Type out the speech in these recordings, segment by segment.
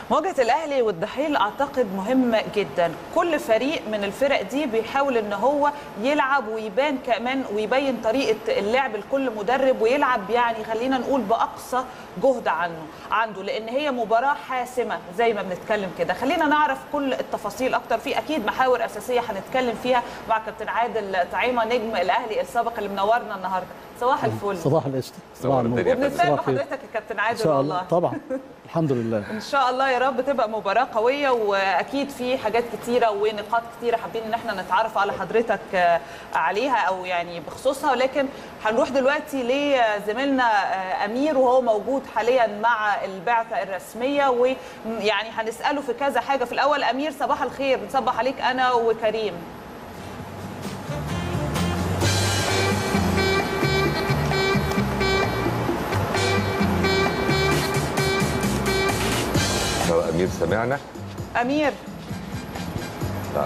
مواجهه الاهلي والدحيل اعتقد مهم جدا كل فريق من الفرق دي بيحاول ان هو يلعب ويبان كمان ويبين طريقه اللعب لكل مدرب ويلعب يعني خلينا نقول باقصى جهد عنه عنده لان هي مباراه حاسمه زي ما بنتكلم كده خلينا نعرف كل التفاصيل اكتر في اكيد محاور اساسيه هنتكلم فيها مع كابتن عادل طعيمه نجم الاهلي السابق اللي منورنا النهارده صباح الفل صباح القشطه صباح النور الدنيا. وبنتفائل صباح الخير. بحضرتك يا كابتن ان عادل شاء الله والله طبعا الحمد لله ان شاء الله يا رب تبقى مباراه قويه واكيد في حاجات كتيره ونقاط كتيره حابين ان احنا نتعرف على حضرتك آه، عليها او يعني بخصوصها ولكن هنروح دلوقتي لزميلنا آه، امير وهو موجود حاليا مع البعثه الرسميه ويعني هنساله في كذا حاجه في الاول امير صباح الخير نصبح عليك انا وكريم لو امير سمعنا امير لا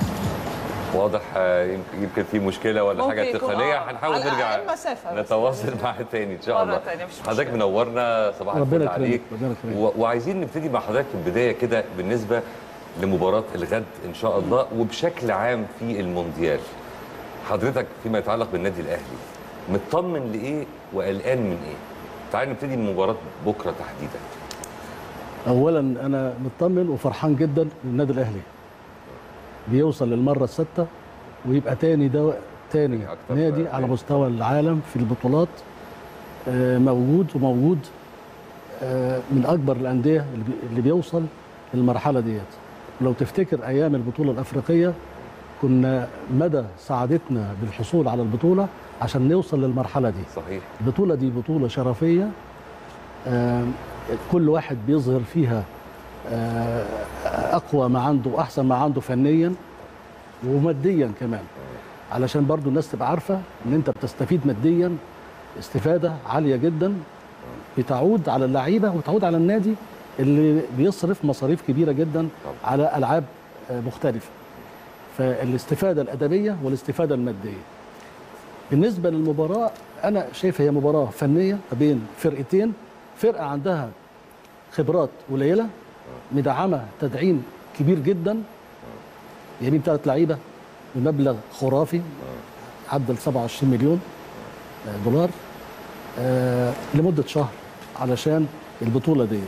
واضح آه، يمكن- يمكن في مشكله ولا ممكن حاجه يكون تقنيه آه، هنحاول على نرجع أقل مسافة بس. نتواصل معاه تاني ان شاء مرة الله تانية، مش حضرتك مشكلة. منورنا صباح ربنا الفل يكرمك، عليك ربنا يكرمك. و- وعايزين نبتدي مع حضرتك في البدايه كده بالنسبه لمباراه الغد ان شاء الله وبشكل عام في المونديال حضرتك فيما يتعلق بالنادي الاهلي مطمن لايه وقلقان من ايه تعال نبتدي من مباراه بكره تحديدا اولا انا مطمن وفرحان جدا للنادي الاهلي بيوصل للمره السادسه ويبقى تاني دو... تاني أكتر نادي بقى. على مستوى العالم في البطولات آه، موجود وموجود آه، من اكبر الانديه اللي بي- اللي بيوصل للمرحله ديت لو تفتكر ايام البطوله الافريقيه كنا مدى سعادتنا بالحصول على البطوله عشان نوصل للمرحله دي صحيح البطولة دي بطولة شرفية آم، كل واحد بيظهر فيها آه، أقوى ما عنده وأحسن ما عنده فنيا وماديا كمان علشان برضو الناس تبقى عارفة إن أنت بتستفيد ماديا استفادة عالية جدا بتعود على اللعيبة وتعود على النادي اللي بيصرف مصاريف كبيرة جدا على ألعاب آه، مختلفة فالاستفادة الأدبية والاستفادة المادية بالنسبه للمباراه انا شايف هي مباراه فنيه ما بين فرقتين فرقه عندها خبرات قليله مدعمه تدعيم كبير جدا يمين ثلاث لعيبه بمبلغ خرافي عدى ال 27 مليون دولار آه لمده شهر علشان البطوله دي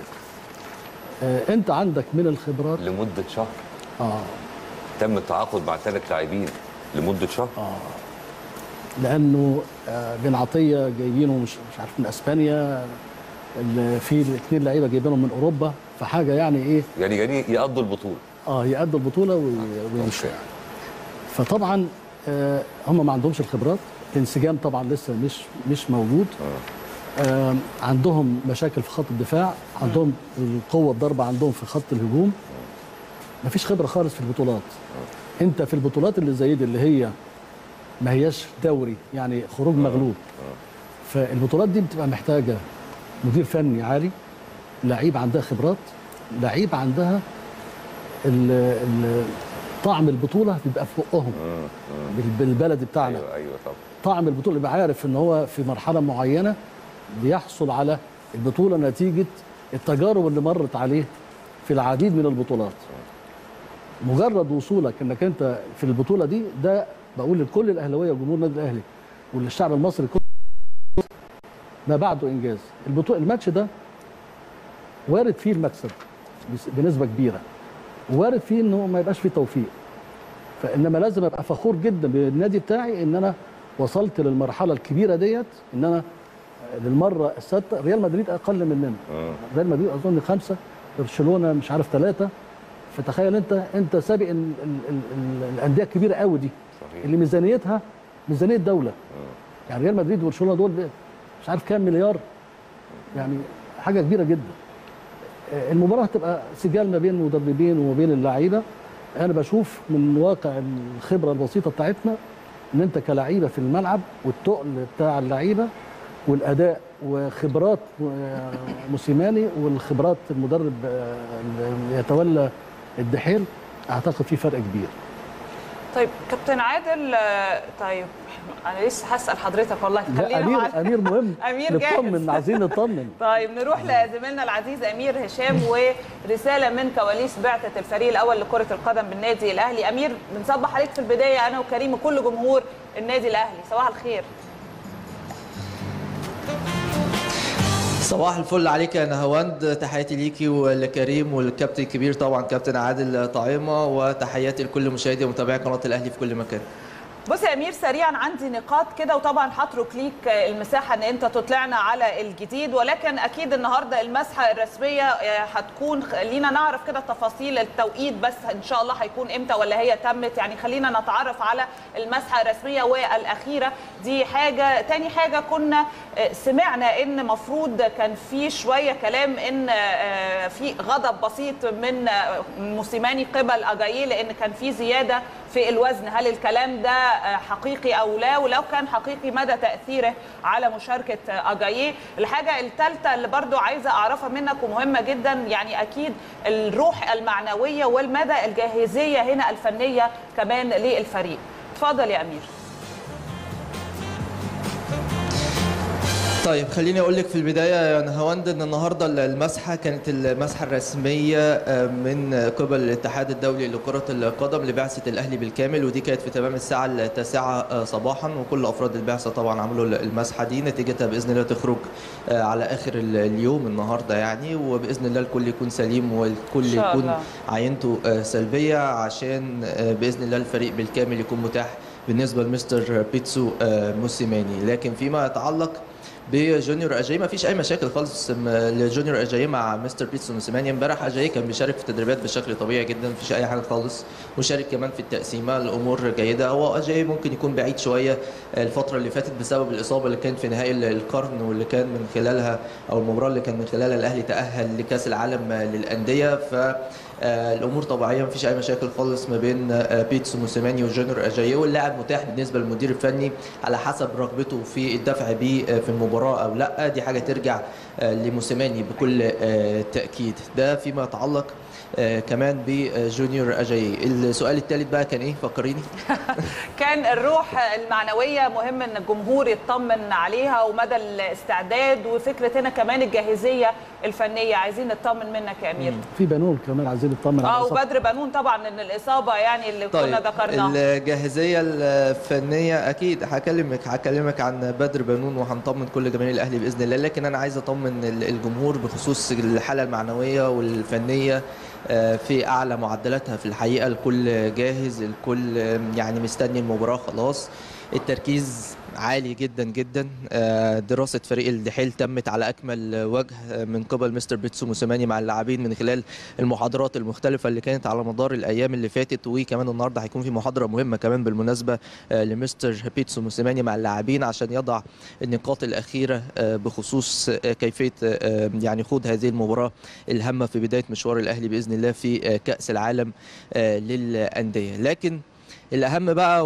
آه انت عندك من الخبرات لمده شهر اه تم التعاقد مع ثلاث لاعبين لمده شهر لانه آه، بن عطيه جايبينه مش مش عارف من اسبانيا اللي في اثنين لعيبه جايبينهم من اوروبا فحاجه يعني ايه يعني يعني يقضوا البطوله اه يأدوا البطوله وي- ويمشوا أوكي. فطبعا آه هم ما عندهمش الخبرات الانسجام طبعا لسه مش مش موجود آه عندهم مشاكل في خط الدفاع عندهم القوه الضربه عندهم في خط الهجوم مفيش خبره خالص في البطولات انت في البطولات اللي زي دي اللي هي ما هياش دوري يعني خروج مغلوب فالبطولات دي بتبقى محتاجه مدير فني عالي لعيب عندها خبرات لعيب عندها ال ال طعم البطوله بيبقى في بقهم بال- بالبلد بتاعنا ايوه ايوه طبعا طعم البطوله يبقى عارف ان هو في مرحله معينه بيحصل على البطوله نتيجه التجارب اللي مرت عليه في العديد من البطولات مجرد وصولك انك انت في البطوله دي ده بقول لكل الاهلاويه وجمهور النادي الاهلي وللشعب المصري كله ما بعده انجاز البطوله الماتش ده وارد فيه المكسب بس- بنسبه كبيره وارد فيه انه ما يبقاش فيه توفيق فانما لازم ابقى فخور جدا بالنادي بتاعي ان انا وصلت للمرحله الكبيره ديت ان انا للمره السادسه ريال مدريد اقل مننا ريال مدريد اظن خمسه برشلونه مش عارف ثلاثه فتخيل انت انت سابق ال- ال- ال- ال- الانديه الكبيره قوي دي صحيح. اللي ميزانيتها ميزانيه دوله يعني ريال مدريد وبرشلونه دول مش عارف كام مليار يعني حاجه كبيره جدا آه، المباراه هتبقى سجال ما بين المدربين وما بين اللعيبه انا بشوف من واقع الخبره البسيطه بتاعتنا ان انت كلعيبه في الملعب والتقل بتاع اللعيبه والاداء وخبرات آه، موسيماني والخبرات المدرب آه، اللي يتولى الدحيل اعتقد في فرق كبير طيب كابتن عادل آه، طيب انا لسه هسال حضرتك والله لا خلينا امير مع- امير مهم أمير جاهز. نطمن عايزين نطمن طيب نروح لزميلنا العزيز امير هشام ورساله من كواليس بعثه الفريق الاول لكره القدم بالنادي الاهلي امير بنصبح عليك في البدايه انا وكريم وكل جمهور النادي الاهلي صباح الخير صباح الفل عليك يا نهاوند تحياتي ليكي ولكريم والكابتن الكبير طبعا كابتن عادل طعيمه وتحياتي لكل مشاهدي ومتابعي قناه الاهلي في كل مكان بص يا امير سريعا عندي نقاط كده وطبعا هترك ليك المساحه ان انت تطلعنا على الجديد ولكن اكيد النهارده المسحه الرسميه آه، هتكون خلينا نعرف كده تفاصيل التوقيت بس ان شاء الله هيكون امتى ولا هي تمت يعني خلينا نتعرف على المسحه الرسميه والاخيره دي حاجه تاني حاجه كنا آه، سمعنا ان مفروض كان في شويه كلام ان آه، في غضب بسيط من آه، موسيماني قبل اجاييه لان كان في زياده في الوزن هل الكلام ده آه، حقيقي او لا ولو كان حقيقي مدى تاثيره على مشاركه آه، اجاييه الحاجه الثالثه اللي برضو عايزه اعرفها منك ومهمه جدا يعني اكيد الروح المعنويه والمدى الجاهزيه هنا الفنيه كمان للفريق اتفضل يا امير طيب خليني اقول لك في البدايه يا نهاوند ان النهارده المسحه كانت المسحه الرسميه آه، من قبل الاتحاد الدولي لكره القدم لبعثه الاهلي بالكامل ودي كانت في تمام الساعه التاسعه آه، صباحا وكل افراد البعثه طبعا عملوا المسحه دي نتيجتها باذن الله تخرج آه، على اخر ال- اليوم النهارده يعني وباذن الله الكل يكون سليم والكل إن شاء يكون الله. عينته آه، سلبيه عشان آه، باذن الله الفريق بالكامل يكون متاح بالنسبه لمستر بيتسو آه، موسيماني لكن فيما يتعلق بجونيور اجاي ما فيش اي مشاكل خالص م- لجونيور اجاي مع مستر بيتسو موسيماني امبارح اجاي كان بيشارك في التدريبات بشكل طبيعي جدا مفيش اي حاجه خالص وشارك كمان في التقسيمه الامور جيده هو اجاي ممكن يكون بعيد شويه الفتره اللي فاتت بسبب الاصابه اللي كانت في نهائي ال- القرن واللي كان من خلالها او المباراه اللي كان من خلالها الاهلي تاهل لكاس العالم للانديه ف آه، الامور طبيعيه مفيش اي مشاكل خالص ما بين آه، بيتسو موسيماني وجونيور اجاييه واللاعب متاح بالنسبه للمدير الفني على حسب رغبته في الدفع بيه آه، في المباراه او لا دي حاجه ترجع آه، لموسيماني بكل آه، تاكيد ده فيما يتعلق آه، كمان بجونيور اجاييه السؤال الثالث بقى كان ايه فكريني كان الروح المعنويه مهم ان الجمهور يطمن عليها ومدى الاستعداد وفكره هنا كمان الجاهزيه الفنيه عايزين نطمن منك يا امير في بنون كمان عايزين نطمن على اه الإصابة. وبدر بنون طبعا ان الاصابه يعني اللي طيب كنا ذكرناها الجاهزيه الفنيه اكيد هكلمك هكلمك عن بدر بنون وهنطمن كل جماهير الاهلي باذن الله لكن انا عايز اطمن ال- الجمهور بخصوص الحاله المعنويه والفنيه آه، في اعلى معدلاتها في الحقيقه الكل جاهز الكل آه، يعني مستني المباراه خلاص التركيز عالي جدا جدا آه، دراسة فريق الدحيل تمت على أكمل وجه آه، من قبل مستر بيتسو موسيماني مع اللاعبين من خلال المحاضرات المختلفة اللي كانت على مدار الأيام اللي فاتت وكمان النهاردة هيكون في محاضرة مهمة كمان بالمناسبة آه، لمستر بيتسو موسيماني مع اللاعبين عشان يضع النقاط الأخيرة آه، بخصوص آه، كيفية آه، يعني خوض هذه المباراة الهامة في بداية مشوار الأهلي بإذن الله في آه، كأس العالم آه، للأندية لكن الاهم بقى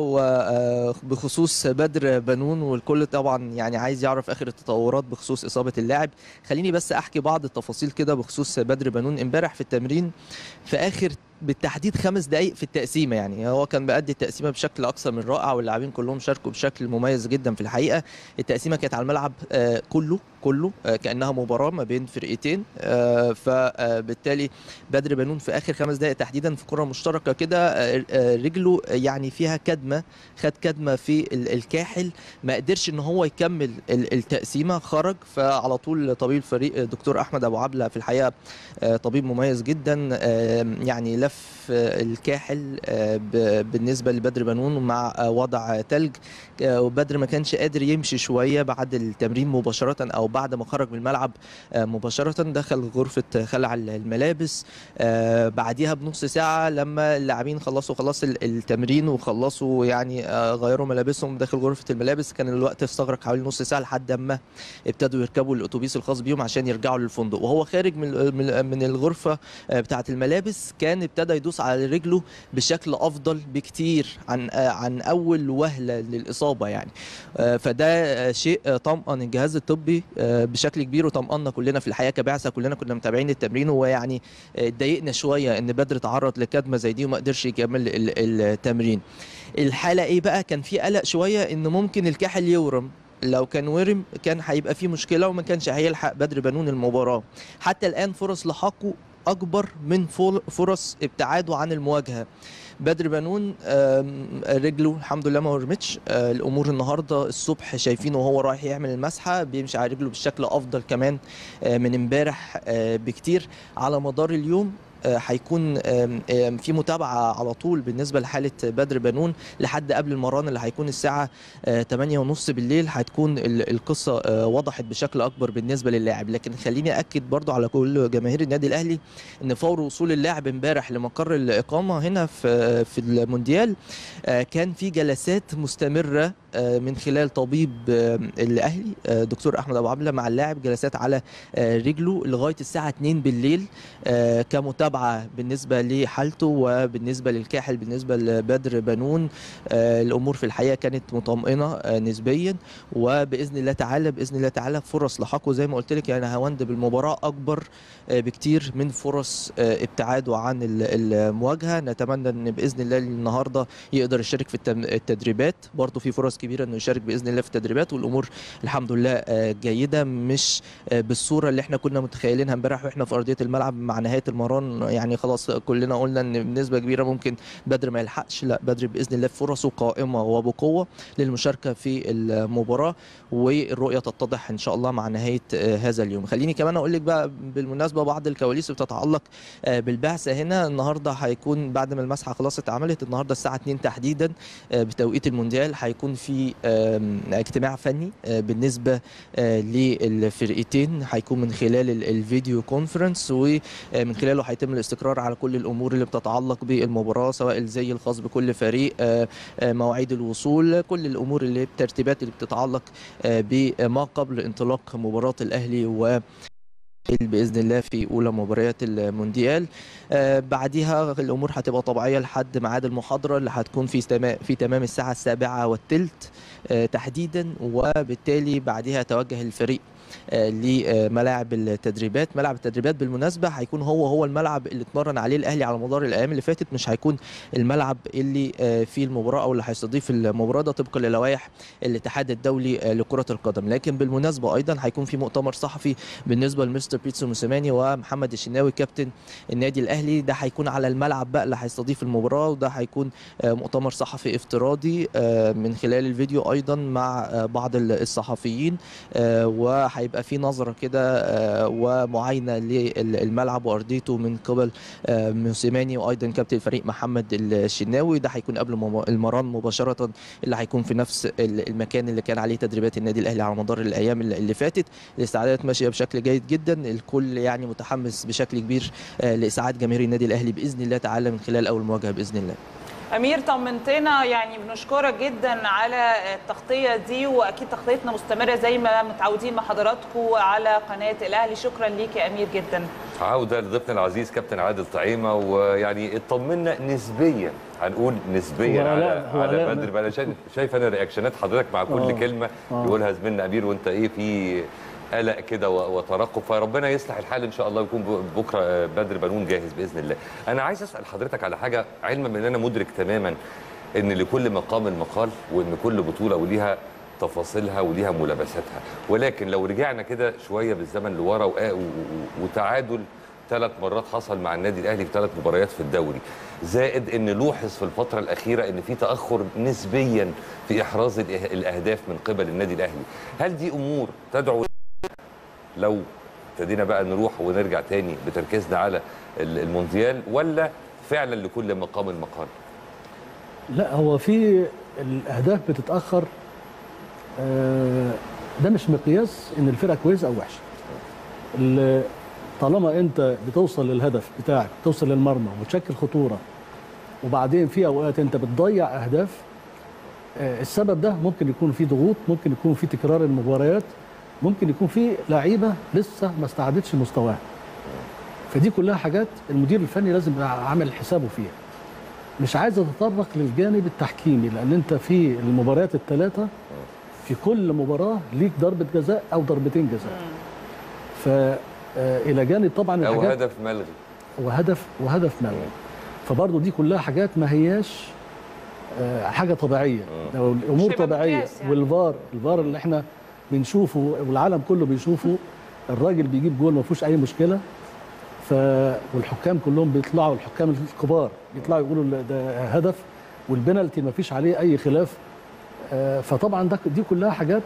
وبخصوص بدر بنون والكل طبعا يعني عايز يعرف اخر التطورات بخصوص اصابه اللاعب خليني بس احكي بعض التفاصيل كده بخصوص بدر بنون امبارح في التمرين في اخر بالتحديد خمس دقائق في التقسيمه يعني هو كان بيأدي التقسيمه بشكل اكثر من رائع واللاعبين كلهم شاركوا بشكل مميز جدا في الحقيقه التقسيمه كانت على الملعب آه، كله كله آه، كانها مباراه ما بين فرقتين آه، فبالتالي بدر بنون في اخر خمس دقائق تحديدا في كره مشتركه كده آه، آه، رجله يعني فيها كدمه خد كدمه في ال- الكاحل ما قدرش ان هو يكمل ال- التقسيمه خرج فعلى طول طبيب الفريق آه، دكتور احمد ابو عبله في الحقيقه آه، طبيب مميز جدا آه، يعني لف آه، الكاحل آه، ب- بالنسبه لبدر بنون مع آه، وضع تلج آه، وبدر ما كانش قادر يمشي شويه بعد التمرين مباشره او بعد ما خرج من الملعب آه، مباشره دخل غرفه خلع الملابس آه، بعديها بنص ساعه لما اللاعبين خلصوا خلاص ال- التمرين وخلصوا يعني آه، غيروا ملابسهم داخل غرفه الملابس كان الوقت استغرق حوالي نص ساعه لحد ما ابتدوا يركبوا الاتوبيس الخاص بيهم عشان يرجعوا للفندق وهو خارج من من- من الغرفه آه، بتاعه الملابس كان ابتدى يدوس يدوس على رجله بشكل افضل بكتير عن آه، عن اول وهله للاصابه يعني آه، فده آه، شيء آه، طمأن الجهاز الطبي آه، بشكل كبير وطمأنا كلنا في الحقيقه كبعثه كلنا كنا متابعين التمرين ويعني آه، اتضايقنا شويه ان بدر تعرض لكدمه زي دي وما قدرش يكمل ال- التمرين الحاله ايه بقى كان في قلق شويه ان ممكن الكاحل يورم لو كان ورم كان هيبقى فيه مشكله وما كانش هيلحق بدر بنون المباراه حتى الان فرص لحاقه اكبر من فول- فرص ابتعاده عن المواجهه بدر بنون آم، رجله الحمد لله ما ورمتش آه، الامور النهارده الصبح شايفينه وهو رايح يعمل المسحه بيمشي على رجله بشكل افضل كمان آه، من امبارح آه، بكتير على مدار اليوم آه، هيكون آم، آم، في متابعه على طول بالنسبه لحاله بدر بنون لحد قبل المران اللي هيكون الساعه 8 ونص بالليل هتكون ال- القصه آه، وضحت بشكل اكبر بالنسبه للاعب لكن خليني اكد برضو على كل جماهير النادي الاهلي ان فور وصول اللاعب امبارح لمقر الاقامه هنا في في المونديال آه، كان في جلسات مستمره آه، من خلال طبيب آه، الاهلي آه، دكتور احمد ابو عبله مع اللاعب جلسات على آه، رجله لغايه الساعه 2 بالليل آه، كمتابعه بالنسبه لحالته وبالنسبه للكاحل بالنسبه لبدر بنون آه، الامور في الحقيقه كانت مطمئنه آه، نسبيا وباذن الله تعالى باذن الله تعالى فرص لحقه زي ما قلت لك يعني هوند بالمباراه اكبر آه، بكتير من فرص آه، ابتعاده عن ال- المواجهه نتمنى ان باذن الله النهارده يقدر يشارك في التم- التدريبات برضه في فرص كبيره انه يشارك باذن الله في التدريبات والامور الحمد لله آه، جيده مش آه، بالصوره اللي احنا كنا متخيلينها امبارح واحنا في ارضيه الملعب مع نهايه المران يعني خلاص كلنا قلنا ان بنسبه كبيره ممكن بدر ما يلحقش لا بدر باذن الله فرصه قائمه وبقوه للمشاركه في المباراه والرؤيه تتضح ان شاء الله مع نهايه آه، هذا اليوم خليني كمان اقول لك بقى بالمناسبه بعض الكواليس بتتعلق آه، بالبعثه هنا النهارده هيكون بعد ما المسحه خلاص اتعملت النهارده الساعه 2 تحديدا آه، بتوقيت المونديال هيكون في آم، اجتماع فني آه، بالنسبه آه، للفرقتين هيكون من خلال ال- الفيديو كونفرنس ومن خلاله هيتم الاستقرار على كل الامور اللي بتتعلق بالمباراه سواء الزي الخاص بكل فريق آه، آه، مواعيد الوصول كل الامور اللي الترتيبات اللي بتتعلق آه، بما قبل انطلاق مباراه الاهلي و باذن الله في اولى مباريات المونديال آه بعديها الامور هتبقى طبيعيه لحد ميعاد المحاضره اللي هتكون في تمام في تمام الساعه السابعه والثلث آه تحديدا وبالتالي بعدها يتوجه الفريق آه، لملاعب التدريبات ملعب التدريبات بالمناسبه هيكون هو هو الملعب اللي اتمرن عليه الاهلي على مدار الايام اللي فاتت مش هيكون الملعب اللي آه، فيه المباراه او اللي هيستضيف المباراه ده طبقا للوائح الاتحاد الدولي آه، لكره القدم لكن بالمناسبه ايضا هيكون في مؤتمر صحفي بالنسبه لمستر بيتسو موسيماني ومحمد الشناوي كابتن النادي الاهلي ده هيكون على الملعب بقى اللي هيستضيف المباراه وده هيكون آه، مؤتمر صحفي افتراضي آه، من خلال الفيديو ايضا مع آه، بعض الصحفيين آه، وهيبقى في نظره كده آه، ومعاينه للملعب وارضيته من قبل آه، موسيماني وايضا كابتن الفريق محمد الشناوي ده هيكون قبل مم- المران مباشره اللي هيكون في نفس ال- المكان اللي كان عليه تدريبات النادي الاهلي على مدار الايام اللي اللي فاتت الاستعدادات ماشيه بشكل جيد جدا الكل يعني متحمس بشكل كبير آه، لاسعاد جماهير النادي الاهلي باذن الله تعالى من خلال اول مواجهه باذن الله امير طمنتنا يعني بنشكرك جدا على التغطيه دي واكيد تغطيتنا مستمره زي ما متعودين مع حضراتكم على قناه الاهلي شكرا ليك يا امير جدا عودة لضيفنا العزيز كابتن عادل طعيمة ويعني اطمنا نسبيا هنقول نسبيا هو على لا- هو على لا- بدر بقى انا شايف شايف انا رياكشنات حضرتك مع كل آه. كلمة آه. يقولها زميلنا امير وانت ايه في قلق كده و- وترقب فربنا يصلح الحال ان شاء الله يكون ب- بكره بدر بنون جاهز باذن الله. انا عايز اسال حضرتك على حاجه علما بان انا مدرك تماما ان لكل مقام مقال وان كل بطوله وليها تفاصيلها وليها ملابساتها ولكن لو رجعنا كده شويه بالزمن لورا وآ- و- و- وتعادل ثلاث مرات حصل مع النادي الاهلي في ثلاث مباريات في الدوري زائد ان لوحظ في الفتره الاخيره ان في تاخر نسبيا في احراز الإه- الاهداف من قبل النادي الاهلي هل دي امور تدعو لو ابتدينا بقى نروح ونرجع تاني بتركيزنا على ال- المونديال ولا فعلا لكل مقام مقال لا هو في الاهداف بتتاخر آه، ده مش مقياس ان الفرقه كويسه او وحشه ال- طالما انت بتوصل للهدف بتاعك توصل للمرمى وتشكل خطوره وبعدين في اوقات انت بتضيع اهداف آه، السبب ده ممكن يكون في ضغوط ممكن يكون في تكرار المباريات ممكن يكون في لعيبه لسه ما استعادتش مستواها فدي كلها حاجات المدير الفني لازم يبقى عامل حسابه فيها مش عايز اتطرق للجانب التحكيمي لان انت في المباريات الثلاثه في كل مباراه ليك ضربه جزاء او ضربتين جزاء فالى جانب طبعا او الحاجات هدف ملغي وهدف وهدف ملغي فبرضه دي كلها حاجات ما هياش آه، حاجه طبيعيه لو الامور شبه طبيعيه مقياس يعني. والفار الفار اللي احنا بنشوفه والعالم كله بيشوفه الراجل بيجيب جول ما فيهوش اي مشكله ف والحكام كلهم بيطلعوا الحكام الكبار بيطلعوا يقولوا لا ده هدف والبنالتي ما فيش عليه اي خلاف آه، فطبعا ده دي كلها حاجات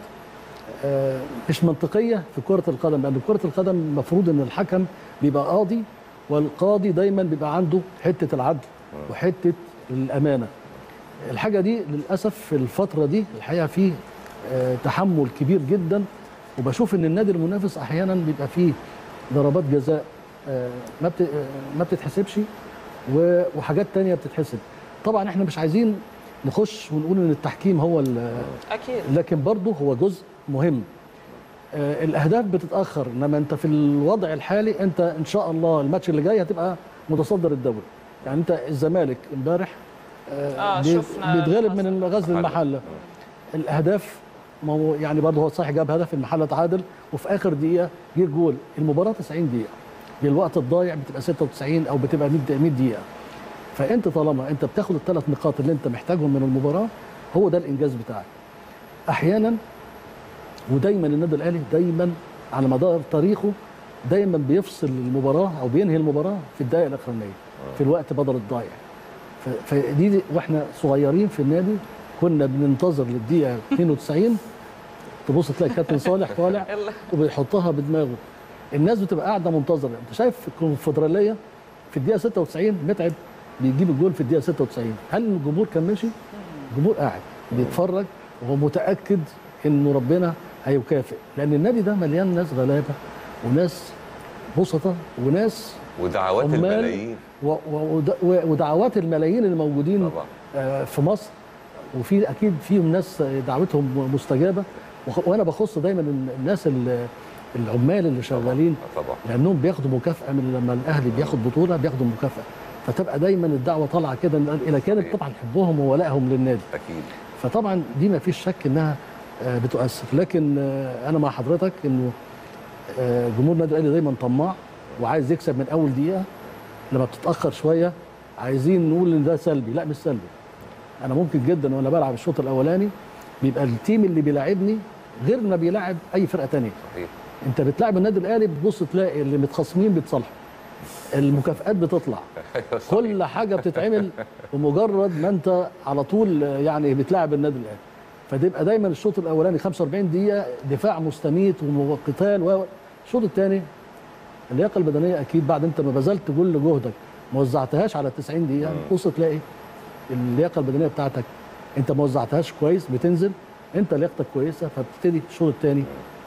آه، مش منطقيه في كره القدم لان كره القدم المفروض ان الحكم بيبقى قاضي والقاضي دايما بيبقى عنده حته العدل وحته الامانه الحاجه دي للاسف في الفتره دي الحقيقه فيه آه، تحمل كبير جدا وبشوف ان النادي المنافس احيانا بيبقى فيه ضربات جزاء آه، ما بت- آه، ما بتتحسبش و- وحاجات تانية بتتحسب طبعا احنا مش عايزين نخش ونقول ان التحكيم هو ال- اكيد لكن برضه هو جزء مهم آه، الاهداف بتتاخر انما انت في الوضع الحالي انت ان شاء الله الماتش اللي جاي هتبقى متصدر الدوري يعني انت الزمالك امبارح اه بي- شفنا بيتغلب اللي من غزل محلة. المحله الاهداف ما هو يعني برضه هو صحيح جاب هدف المحله تعادل وفي اخر دقيقه جه جول المباراه 90 دقيقه بالوقت الضايع بتبقى 96 او بتبقى 100 100 دقيقه فانت طالما انت بتاخد الثلاث نقاط اللي انت محتاجهم من المباراه هو ده الانجاز بتاعك احيانا ودايما النادي الاهلي دايما على مدار تاريخه دايما بيفصل المباراه او بينهي المباراه في الدقائق الاخرانيه في الوقت بدل الضايع ف- فدي دي واحنا صغيرين في النادي كنا بننتظر للدقيقه 92 تبص تلاقي كابتن صالح طالع يلا. وبيحطها بدماغه الناس بتبقى قاعده منتظره انت شايف في الكونفدراليه في الدقيقه 96 متعب بيجيب الجول في الدقيقه 96 هل الجمهور كان ماشي الجمهور قاعد بيتفرج وهو متاكد انه ربنا هيكافئ لان النادي ده مليان ناس غلابه وناس بسطه وناس ودعوات عمال الملايين و- و- ود- و- ودعوات الملايين اللي موجودين طبعا آه، في مصر وفي اكيد فيهم ناس دعوتهم مستجابه وخ- وانا بخص دايما ال- الناس ال- العمال اللي شغالين آه، طبعا لانهم بياخدوا مكافاه من لما الاهلي بياخد بطوله بياخدوا مكافاه فتبقى دايما الدعوه طالعه كده الى كانت طبعا حبهم وولائهم للنادي اكيد فطبعا دي ما فيش شك انها آه، بتؤثر لكن آه، انا مع حضرتك انه آه، جمهور النادي الاهلي دايما طماع وعايز يكسب من اول دقيقه لما بتتاخر شويه عايزين نقول ان ده سلبي لا مش سلبي انا ممكن جدا وانا بلعب الشوط الاولاني بيبقى التيم اللي بيلاعبني غير ما بيلاعب اي فرقه تانية صحيح انت بتلاعب النادي الاهلي بتبص تلاقي اللي متخاصمين بيتصالحوا المكافآت بتطلع أيوة، صحيح. كل حاجه بتتعمل بمجرد ما انت على طول يعني بتلاعب النادي الاهلي فتبقى دايما الشوط الاولاني 45 دقيقه دفاع مستميت وقتال و الشوط الثاني اللياقه البدنيه اكيد بعد انت ما بذلت كل جهدك ما وزعتهاش على 90 دقيقه تبص تلاقي اللياقه البدنيه بتاعتك انت ما وزعتهاش كويس بتنزل انت لياقتك كويسه فبتبتدي الشوط الثاني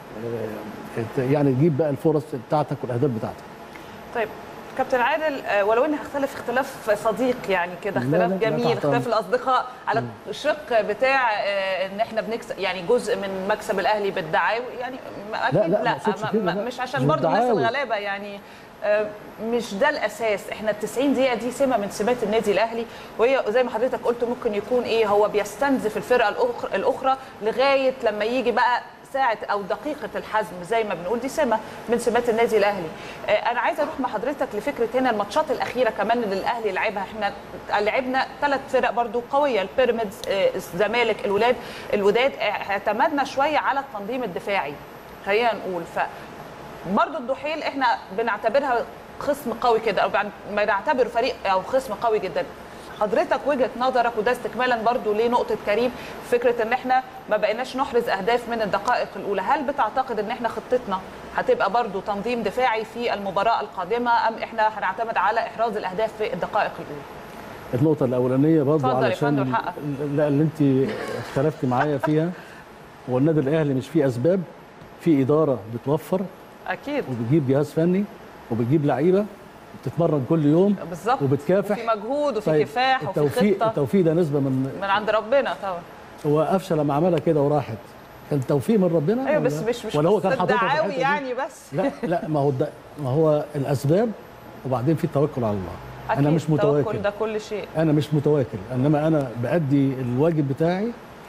يعني تجيب بقى الفرص بتاعتك والاهداف بتاعتك طيب كابتن عادل آه، ولو اني هختلف اختلاف صديق يعني كده لا، اختلاف لا، لا جميل تحت اختلاف أمر. الاصدقاء على الشق بتاع آه، ان احنا بنكسب يعني جزء من مكسب الاهلي بالدعاوي يعني م- اكيد لا، لا, ما أقصدش ما- كده، ما- لا. مش عشان مش برضو الناس بالدعاوي. الغلابه يعني آه، مش ده الاساس احنا ال 90 دقيقه دي سمه من سمات النادي الاهلي وهي زي ما حضرتك قلت ممكن يكون ايه هو بيستنزف الفرقه الاخرى الاخرى لغايه لما يجي بقى ساعه او دقيقه الحزم زي ما بنقول دي سمه من سمات النادي الاهلي آه، انا عايزه اروح مع حضرتك لفكره هنا الماتشات الاخيره كمان اللي الاهلي لعبها احنا لعبنا ثلاث فرق برضو قويه البيراميدز آه، الزمالك الولاد الوداد آه، اعتمدنا شويه على التنظيم الدفاعي خلينا نقول ف برضو الدحيل احنا بنعتبرها خصم قوي كده او بن- بنعتبره فريق او خصم قوي جدا حضرتك وجهه نظرك وده استكمالا برضو لنقطه كريم فكره ان احنا ما بقيناش نحرز اهداف من الدقائق الاولى هل بتعتقد ان احنا خطتنا هتبقى برضو تنظيم دفاعي في المباراه القادمه ام احنا هنعتمد على احراز الاهداف في الدقائق الاولى النقطة الأولانية برضو اتفضل يا علشان فندم، حقك. لا اللي أنت اختلفتي معايا فيها هو النادي الأهلي مش فيه أسباب في إدارة بتوفر اكيد وبتجيب جهاز فني وبتجيب لعيبة بتتمرن كل يوم بالظبط وبتكافح. وفي مجهود وفي طيب، كفاح وفي التوفيق خطه التوفيق ده نسبة من من عند ربنا طبعا هو قفشة لما عملها كده وراحت كان توفيق من ربنا ايوه ولا- بس مش مش ولا هو كان قصة حاططها في دعاوي الحتة دي؟ يعني بس لا لا ما هو ده ما هو الاسباب وبعدين في التوكل على الله انا أكيد مش التوكل متواكل ده كل شيء انا مش متواكل انما انا بادي الواجب بتاعي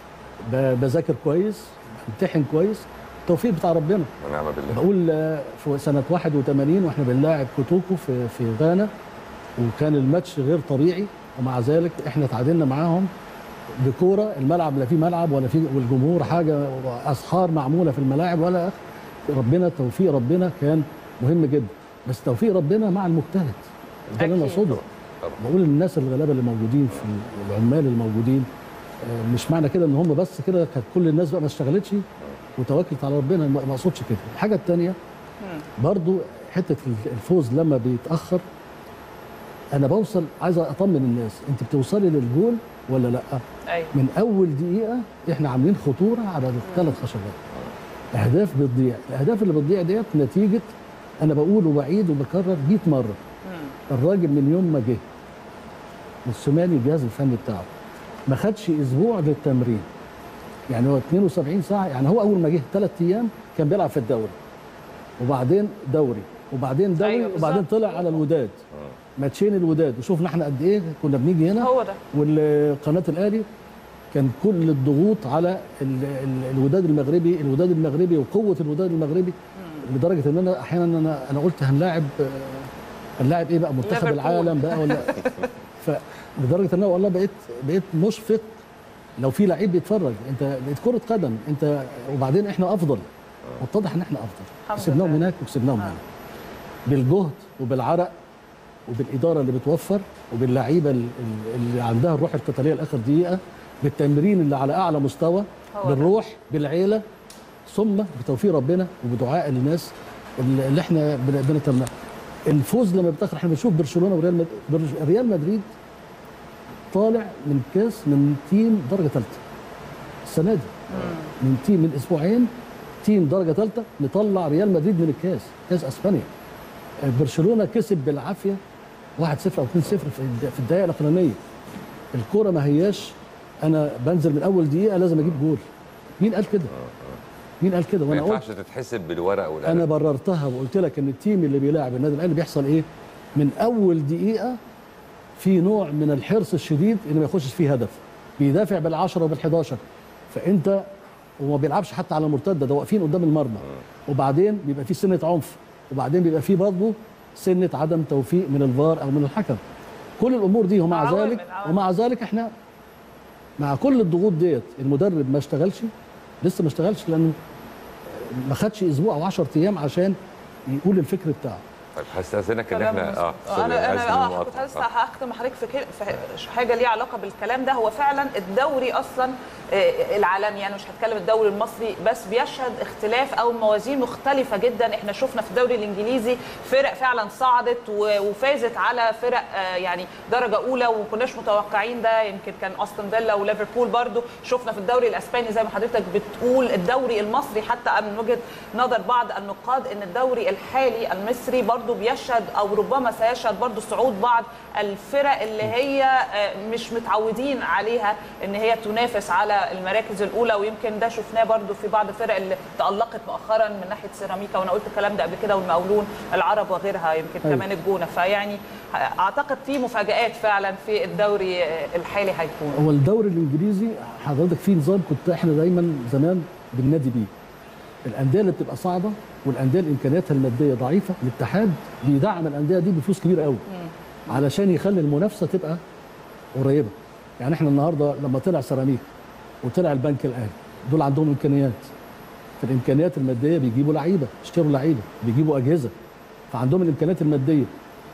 ب- بذاكر كويس بمتحن كويس التوفيق بتاع ربنا ونعم بالله بقول آه، في سنه 81 واحنا بنلاعب كوتوكو في في غانا وكان الماتش غير طبيعي ومع ذلك احنا تعادلنا معاهم بكوره الملعب لا فيه ملعب ولا فيه والجمهور حاجه اسحار معموله في الملاعب ولا ربنا توفيق ربنا كان مهم جدا بس توفيق ربنا مع المجتهد ده اللي انا أكيد. اقصده طبعا. بقول للناس الغلابه اللي موجودين في العمال الموجودين آه، مش معنى كده ان هم بس كده كانت كل الناس بقى ما اشتغلتش وتوكلت على ربنا ما ما اقصدش كده الحاجه الثانيه برضو حته الفوز لما بيتاخر انا بوصل عايز اطمن الناس انت بتوصلي للجول ولا لا ايوه من اول دقيقه احنا عاملين خطوره على الثلاث خشبات اهداف بتضيع الاهداف اللي بتضيع ديت نتيجه انا بقول وبعيد وبكرر 100 مره الراجل من يوم ما جه موسيماني الجهاز الفني بتاعه ما خدش اسبوع للتمرين يعني هو 72 ساعه يعني هو اول ما جه ثلاث ايام كان بيلعب في الدوري وبعدين دوري وبعدين دوري أيوة أيوة وبعدين بالظبط. طلع على الوداد ماتشين الوداد وشوفنا احنا قد ايه كنا بنيجي هنا هو ده والقناه الاهلي كان كل الضغوط على ال ال الوداد المغربي الوداد المغربي وقوه الوداد المغربي لدرجه ان انا احيانا انا انا قلت هنلاعب آه، هنلاعب ايه بقى منتخب ليفربول. العالم بقى ولا فلدرجه ان انا والله بقيت بقيت مشفق لو في لعيب بيتفرج انت بقيت كره قدم انت وبعدين احنا افضل واتضح ان احنا افضل الحمد كسبناهم لله. هناك وكسبناهم هنا بالجهد وبالعرق وبالاداره اللي بتوفر وباللعيبه ال- ال- اللي عندها الروح القتاليه لاخر دقيقه بالتمرين اللي على اعلى مستوى هو ده. بالروح بالعيله ثم بتوفيق ربنا وبدعاء الناس اللي اللي احنا بن- بنتمنى الفوز لما بيتاخر احنا بنشوف برشلونه وريال مد- برج- ريال مدريد طالع من كاس من تيم درجه ثالثه السنه دي من تيم من اسبوعين تيم درجه ثالثه مطلع ريال مدريد من الكاس كاس اسبانيا برشلونه كسب بالعافيه 1-0 او 2-0 في الد- في الدقائق الاخرانيه الكوره ما هياش انا بنزل من اول دقيقه لازم اجيب جول مين قال كده مين قال كده ما وانا قلت ينفعش تتحسب بالورق والقلم انا بررتها وقلت لك ان التيم اللي بيلاعب النادي الاهلي بيحصل ايه من اول دقيقه في نوع من الحرص الشديد ان ما يخشش فيه هدف بيدافع بال10 وبال11 فانت وما بيلعبش حتى على المرتده ده واقفين قدام المرمى وبعدين بيبقى في سنه عنف وبعدين بيبقى في برضه سنه عدم توفيق من الفار او من الحكم كل الامور دي ومع عوامل- ذلك عوامل. ومع ذلك احنا مع كل الضغوط ديت المدرب ما اشتغلش لسه ما اشتغلش لانه ما خدش اسبوع او 10 ايام عشان يقول الفكر بتاعه طيب هستاذنك ان كلام احنا اه مظبوط. سوري، انا آسف انا اه للمقاطعة. كنت لسه آه. هختم حضرتك في كل- في حاجه ليها علاقه بالكلام ده هو فعلا الدوري اصلا آه، العالمي يعني مش هتكلم الدوري المصري بس بيشهد اختلاف او موازين مختلفه جدا احنا شفنا في الدوري الانجليزي فرق فعلا صعدت و- وفازت على فرق آه، يعني درجه اولى وما كناش متوقعين ده يمكن كان استون فيلا وليفربول برضو شفنا في الدوري الاسباني زي ما حضرتك بتقول الدوري المصري حتى من وجهه نظر بعض النقاد ان الدوري الحالي المصري برضو بيشهد او ربما سيشهد برضو صعود بعض الفرق اللي هي آه، مش متعودين عليها ان هي تنافس على المراكز الاولى ويمكن ده شفناه برضو في بعض الفرق اللي تالقت مؤخرا من ناحيه سيراميكا وانا قلت الكلام ده قبل كده والمقاولون العرب وغيرها يمكن أيوة. كمان الجونه فيعني اعتقد في مفاجات فعلا في الدوري آه، الحالي هيكون هو الدوري الانجليزي حضرتك في نظام كنت احنا دايما زمان بننادي بيه الانديه اللي بتبقى صاعده والانديه اللي امكانياتها الماديه ضعيفه الاتحاد بيدعم الانديه دي بفلوس كبيره قوي علشان يخلي المنافسه تبقى قريبه يعني احنا النهارده لما طلع سيراميك وطلع البنك الاهلي دول عندهم امكانيات في الامكانيات الماديه بيجيبوا لعيبه يشتروا لعيبه بيجيبوا اجهزه فعندهم الامكانيات الماديه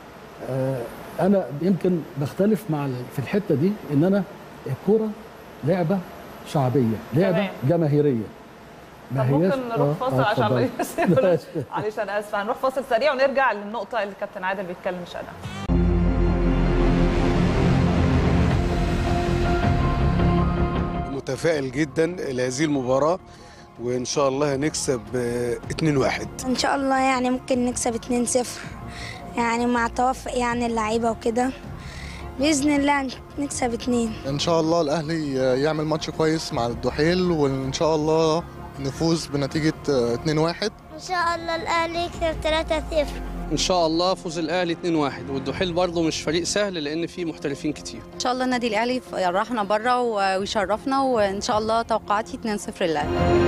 آه، انا يمكن بختلف مع ال- في الحته دي ان انا الكوره لعبه شعبيه لعبه تمام. جماهيريه طب ممكن نروح آه، فاصل آه، عشان اتفضل. ما- ماشي. معلش انا اسفه هنروح فاصل سريع ونرجع للنقطه اللي كابتن عادل بيتكلم مش انا متفائل جدا لهذه المباراة وإن شاء الله هنكسب آه، 2-1 ان شاء الله يعني ممكن نكسب 2-0 يعني مع توفق يعني اللعيبه وكده باذن الله نكسب اتنين ان شاء الله الاهلي يعمل ماتش كويس مع الدحيل وان شاء الله نفوز بنتيجه 2-1 إن شاء الله الأهلي يكسب 3-0 ان شاء الله فوز الاهلي 2-1 والدحيل برضه مش فريق سهل لان فيه محترفين كتير ان شاء الله النادي الاهلي يفرحنا بره ويشرفنا وان شاء الله توقعاتي 2-0 للاهلي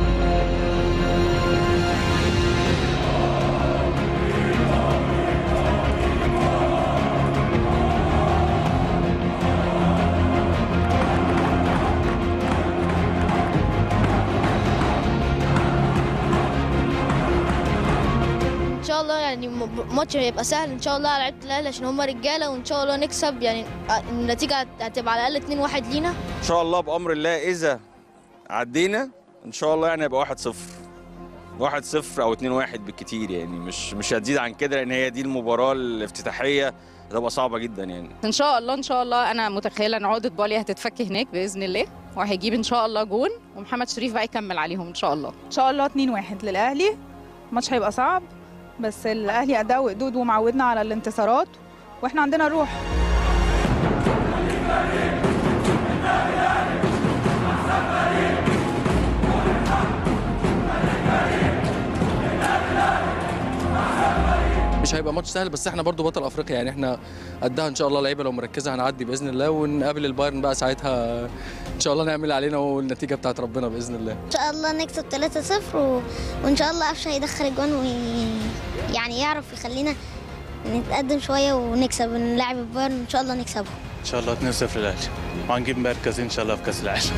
ان شاء الله يعني م- ماتش هيبقى سهل ان شاء الله على لعيبه الاهلي عشان هم رجاله وان شاء الله نكسب يعني النتيجه هتبقى على الاقل 2-1 لينا ان شاء الله بامر الله اذا عدينا ان شاء الله يعني يبقى 1-0 1-0 او 2-1 بالكتير يعني مش مش هتزيد عن كده لان هي دي المباراه الافتتاحيه هتبقى صعبه جدا يعني ان شاء الله ان شاء الله انا متخيله ان عقده بالي هتتفك هناك باذن الله وهيجيب ان شاء الله جون ومحمد شريف بقى يكمل عليهم ان شاء الله ان شاء الله 2-1 للاهلي الماتش هيبقى صعب بس الاهلي اداء وقدود ومعودنا على الانتصارات واحنا عندنا روح مش هيبقى ماتش سهل بس احنا برضو بطل افريقيا يعني احنا قدها ان شاء الله لعيبه لو مركزه هنعدي باذن الله ونقابل البايرن بقى ساعتها ان شاء الله نعمل علينا والنتيجه بتاعت ربنا باذن الله ان شاء الله نكسب 3-0 و... وان شاء الله قفشه هيدخل الجون وي... يعني يعرف يخلينا نتقدم شويه ونكسب نلعب البايرن ان شاء الله نكسبه ان شاء الله 2-0 للاهلي وهنجيب مركز ان شاء الله في كاس العالم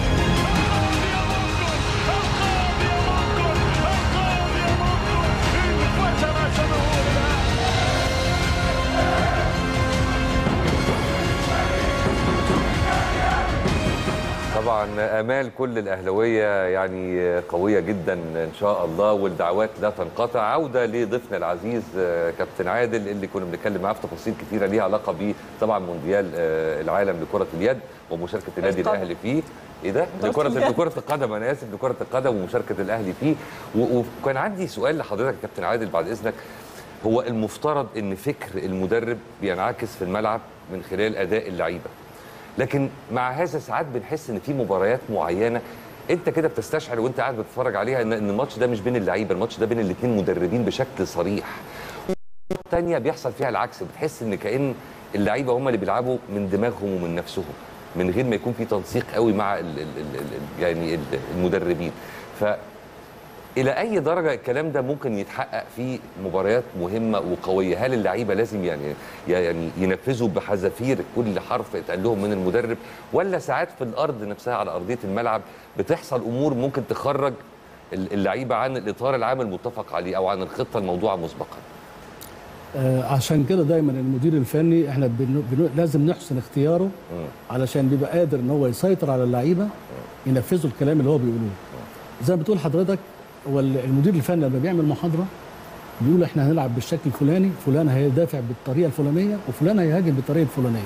طبعا امال كل الاهلاويه يعني قويه جدا ان شاء الله والدعوات لا تنقطع عوده لضيفنا العزيز آه، كابتن عادل اللي كنا بنتكلم معاه في تفاصيل كثيره ليها علاقه ب طبعا مونديال آه، العالم لكره اليد ومشاركه النادي القدم. الاهلي فيه ايه ده؟ لكره لكره القدم انا اسف لكره القدم ومشاركه الاهلي فيه و- وكان عندي سؤال لحضرتك يا كابتن عادل بعد اذنك هو المفترض ان فكر المدرب بينعكس في الملعب من خلال اداء اللعيبه لكن مع هذا ساعات بنحس ان في مباريات معينه انت كده بتستشعر وانت قاعد بتتفرج عليها ان إن الماتش ده مش بين اللعيبه الماتش ده بين الاثنين مدربين بشكل صريح تانية بيحصل فيها العكس بتحس ان كأن اللعيبه هم اللي بيلعبوا من دماغهم ومن نفسهم من غير ما يكون في تنسيق قوي مع ال ال ال ال يعني ال- المدربين ف الى اي درجه الكلام ده ممكن يتحقق في مباريات مهمه وقويه هل اللعيبه لازم يعني يعني ينفذوا بحذافير كل حرف اتقال لهم من المدرب ولا ساعات في الارض نفسها على ارضيه الملعب بتحصل امور ممكن تخرج اللعيبه عن الاطار العام المتفق عليه او عن الخطه الموضوعه مسبقا آه، عشان كده دايما المدير الفني احنا بن... بن... لازم نحسن اختياره علشان بيبقى قادر ان هو يسيطر على اللعيبه ينفذوا الكلام اللي هو بيقولوه زي ما بتقول حضرتك هو المدير الفني لما بيعمل محاضره بيقول احنا هنلعب بالشكل الفلاني فلان هيدافع بالطريقه الفلانيه وفلان هيهاجم بالطريقه الفلانيه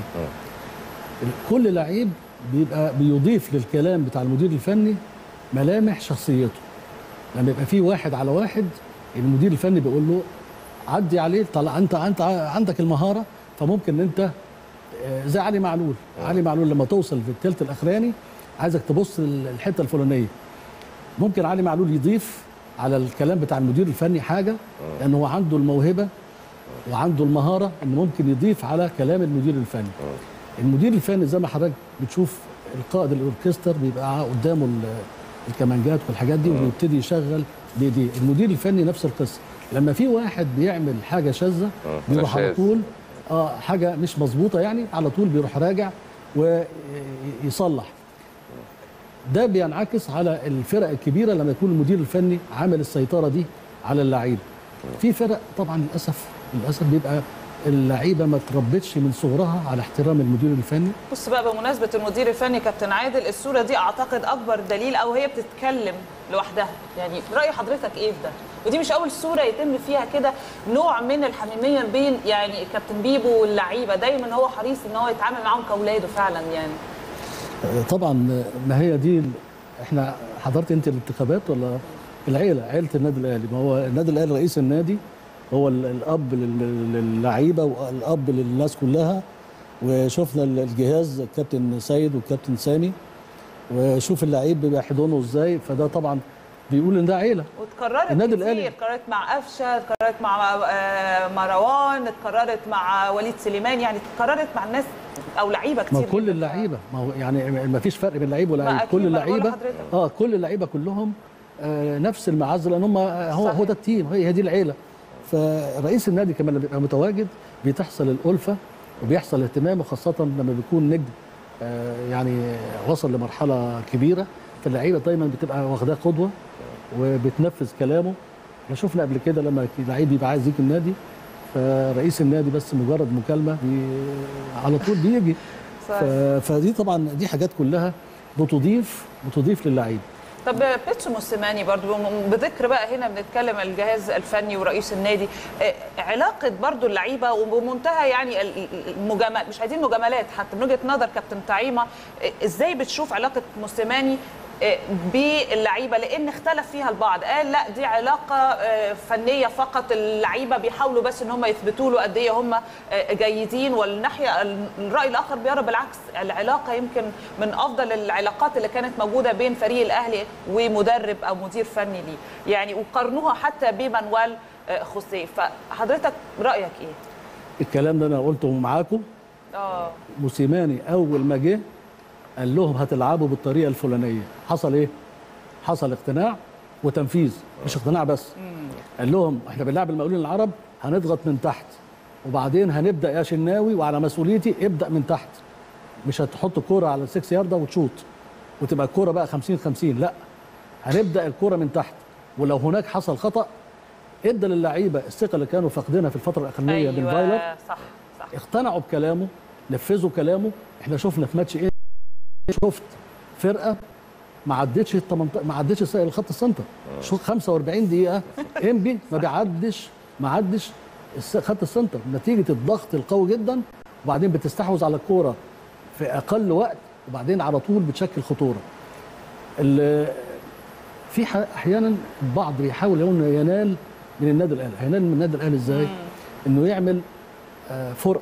كل لعيب بيبقى بيضيف للكلام بتاع المدير الفني ملامح شخصيته لما يبقى في واحد على واحد المدير الفني بيقول له عدي عليه طلع انت انت عندك المهاره فممكن انت آه، زي علي معلول علي معلول لما توصل في الثلث الاخراني عايزك تبص للحته الفلانيه ممكن علي معلول يضيف على الكلام بتاع المدير الفني حاجه لان هو عنده الموهبه وعنده المهاره انه ممكن يضيف على كلام المدير الفني المدير الفني زي ما حضرتك بتشوف القائد الاوركستر بيبقى قدامه ال- الكمانجات والحاجات دي ويبتدي يشغل بايديه المدير الفني نفس القصه لما في واحد بيعمل حاجه شاذه بيروح على شاذ. طول اه حاجه مش مظبوطه يعني على طول بيروح راجع ويصلح ده بينعكس على الفرق الكبيره لما يكون المدير الفني عامل السيطره دي على اللعيبه في فرق طبعا للاسف للاسف بيبقى اللعيبه ما تربتش من صغرها على احترام المدير الفني بص بقى بمناسبه المدير الفني كابتن عادل الصوره دي اعتقد اكبر دليل او هي بتتكلم لوحدها يعني راي حضرتك ايه في ده ودي مش اول صوره يتم فيها كده نوع من الحميميه بين يعني كابتن بيبو واللعيبه دايما هو حريص ان هو يتعامل معاهم كاولاده فعلا يعني آه، طبعا ما هي دي ال- احنا حضرت انت الانتخابات ولا العيله عيله النادي الاهلي ما هو النادي الاهلي رئيس النادي هو ال- الاب لل- للعيبه والاب للناس كلها وشفنا ال- الجهاز الكابتن سيد والكابتن سامي وشوف اللعيب بيبقى حضنه ازاي فده طبعا بيقول ان ده عيله واتكررت النادي كتير الأهلي. اتكررت مع قفشه اتكررت مع آه، مروان اتكررت مع وليد سليمان يعني اتكررت مع الناس او لعيبه ما كتير كل اللعيبه ما هو يعني ما فيش فرق بين لعيب ما ولاعيب أكيد، كل ما أنا بقول اللعيبه لحضرتك. اه كل اللعيبه كلهم آه نفس المعزه لان هم آه، هو هو ده التيم هي هي دي العيله فرئيس النادي كمان لما بيبقى متواجد بتحصل الالفه وبيحصل اهتمام وخاصه لما بيكون نجم آه يعني وصل لمرحله كبيره فاللعيبه دايما بتبقى واخداه قدوه وبتنفذ كلامه احنا شفنا قبل كده لما لعيب يبقى عايز يجي النادي فرئيس النادي بس مجرد مكالمه بي على طول بيجي صحيح. ف- فدي طبعا دي حاجات كلها بتضيف بتضيف للعيب طب بيتسو موسيماني برضو بم- بذكر بقى هنا بنتكلم الجهاز الفني ورئيس النادي آه، علاقه برضو اللعيبه وبمنتهى يعني ال- ال- المجاملات مش عايزين مجاملات حتى من وجهه نظر كابتن طعيمه آه، ازاي بتشوف علاقه موسيماني آه، باللعيبه لان اختلف فيها البعض قال لا دي علاقه آه، فنيه فقط اللعيبه بيحاولوا بس ان هم يثبتوا له قد ايه هم آه، جيدين والناحيه الراي الاخر بيرى بالعكس العلاقه يمكن من افضل العلاقات اللي كانت موجوده بين فريق الاهلي ومدرب او مدير فني ليه يعني وقارنوها حتى بمانويل آه، خوسيه فحضرتك رايك ايه الكلام ده انا قلته معاكم اه موسيماني اول ما جه قال لهم هتلعبوا بالطريقه الفلانيه حصل ايه حصل اقتناع وتنفيذ مش اقتناع بس قال لهم احنا بنلعب المقاولين العرب هنضغط من تحت وبعدين هنبدا يا شناوي وعلى مسؤوليتي ابدا من تحت مش هتحط الكوره على السكس ياردة وتشوط وتبقى الكوره بقى 50 50 لا هنبدا الكوره من تحت ولو هناك حصل خطا ادى للعيبه الثقه اللي كانوا فاقدينها في الفتره الاخرانيه من فايلر ايوه صح صح اقتنعوا بكلامه نفذوا كلامه احنا شفنا في ماتش ايه شفت فرقه ما عدتش ال 18 ما عدتش الس- الخط السنتر شو 45 دقيقه انبي ما بيعدش ما عدش الس- خط السنتر نتيجه الضغط القوي جدا وبعدين بتستحوذ على الكوره في اقل وقت وبعدين على طول بتشكل خطوره ال- في ح- احيانا البعض بيحاول انه ينال من النادي الاهلي هينال من النادي الاهلي ازاي انه يعمل آه، فرق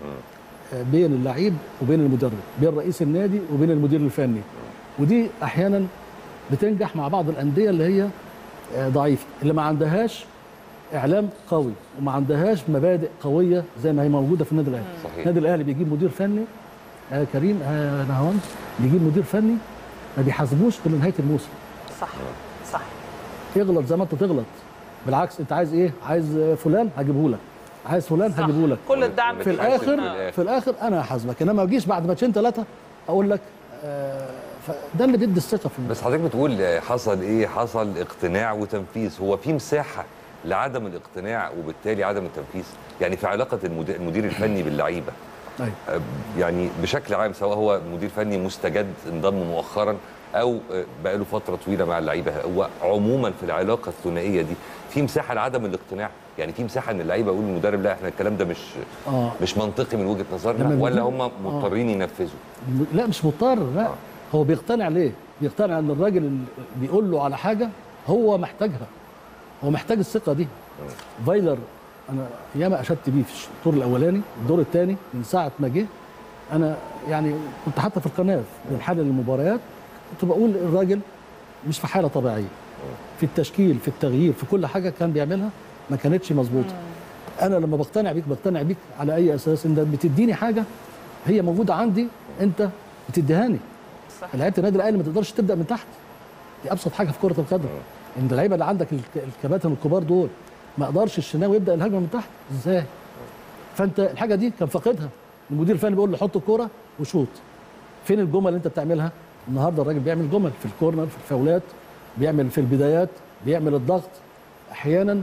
آه، بين اللعيب وبين المدرب بين رئيس النادي وبين المدير الفني ودي احيانا بتنجح مع بعض الانديه اللي هي آه، ضعيفه اللي ما عندهاش اعلام قوي وما عندهاش مبادئ قويه زي ما هي موجوده في النادي الاهلي صحيح. النادي الاهلي بيجيب مدير فني آه كريم آه نهوان بيجيب مدير فني ما بيحاسبوش غير لنهايه الموسم صح صح اغلط زي ما انت تغلط بالعكس انت عايز ايه عايز آه، فلان هجيبه لك عايز فلان صح. هجيبه لك كل الدعم في في الاخر الآخر. في الاخر انا هحاسبك انما ما اجيش بعد ماتشين ثلاثه اقول لك آه فده اللي بيدي الثقه في بس حضرتك بتقول آه، حصل ايه حصل اقتناع وتنفيذ هو في مساحه لعدم الاقتناع وبالتالي عدم التنفيذ يعني في علاقه المد- المدير الفني باللعيبه أيوة. آه، يعني بشكل عام سواء هو مدير فني مستجد انضم مؤخرا او آه، بقاله فتره طويله مع اللعيبه هو عموما في العلاقه الثنائيه دي في مساحه لعدم الاقتناع يعني في مساحه ان اللعيبه يقول للمدرب لا احنا الكلام ده مش اه مش منطقي من وجهه نظرنا لما ولا بيجيب- هم مضطرين ينفذوا م- لا مش مضطر لا هو بيقتنع ليه؟ بيقتنع ان الراجل اللي بيقول له على حاجه هو محتاجها هو محتاج الثقه دي فايلر انا ياما اشدت بيه في الدور الاولاني الدور الثاني من ساعه ما جه انا يعني كنت حتى في القناه بنحلل المباريات كنت بقول الراجل مش في حاله طبيعيه في التشكيل في التغيير في كل حاجه كان بيعملها ما كانتش مظبوطه انا لما بقتنع بيك بقتنع بيك على اي اساس انت بتديني حاجه هي موجوده عندي انت بتديهاني صح. لعيبه النادي الاهلي ما تقدرش تبدا من تحت دي ابسط حاجه في كره القدم ان اللعيبه اللي عندك الك- الكباتن الكبار دول ما قدرش الشناوي يبدا الهجمه من تحت ازاي فانت الحاجه دي كان فاقدها المدير الفني بيقول له حط الكوره وشوط فين الجمل اللي انت بتعملها النهارده الراجل بيعمل جمل في الكورنر في الفاولات بيعمل في البدايات بيعمل الضغط احيانا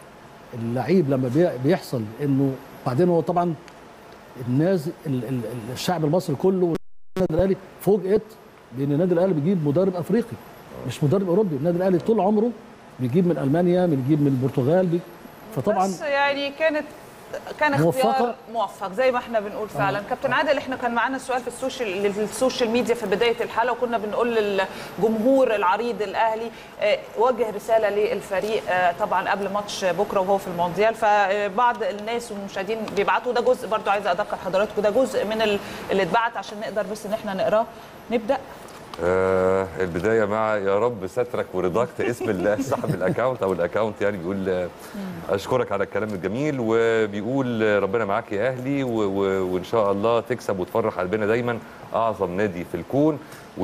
اللعيب لما بي- بيحصل انه بعدين هو طبعا الناس ال- ال- الشعب المصري كله والنادي الاهلي فوجئت بان النادي الاهلي بيجيب مدرب افريقي مش مدرب اوروبي النادي الاهلي طول عمره بيجيب من المانيا بيجيب من البرتغال بي فطبعا بس يعني كانت كان اختيار موفقة. موفق زي ما احنا بنقول فعلا آه. كابتن عادل احنا كان معانا سؤال في السوشيال السوشيال ميديا في بدايه الحلقه وكنا بنقول للجمهور العريض الاهلي آه، وجه رساله للفريق آه، طبعا قبل ماتش بكره وهو في المونديال فبعض الناس والمشاهدين بيبعتوا ده جزء برضو عايزه اذكر حضراتكم ده جزء من ال- اللي اتبعت عشان نقدر بس ان احنا نقراه نبدا آه البدايه مع يا رب سترك ورضاك اسم الله صاحب الاكونت او الاكونت يعني بيقول آه، اشكرك على الكلام الجميل وبيقول آه، ربنا معاك يا اهلي و- و- وان شاء الله تكسب وتفرح قلبنا دايما اعظم نادي في الكون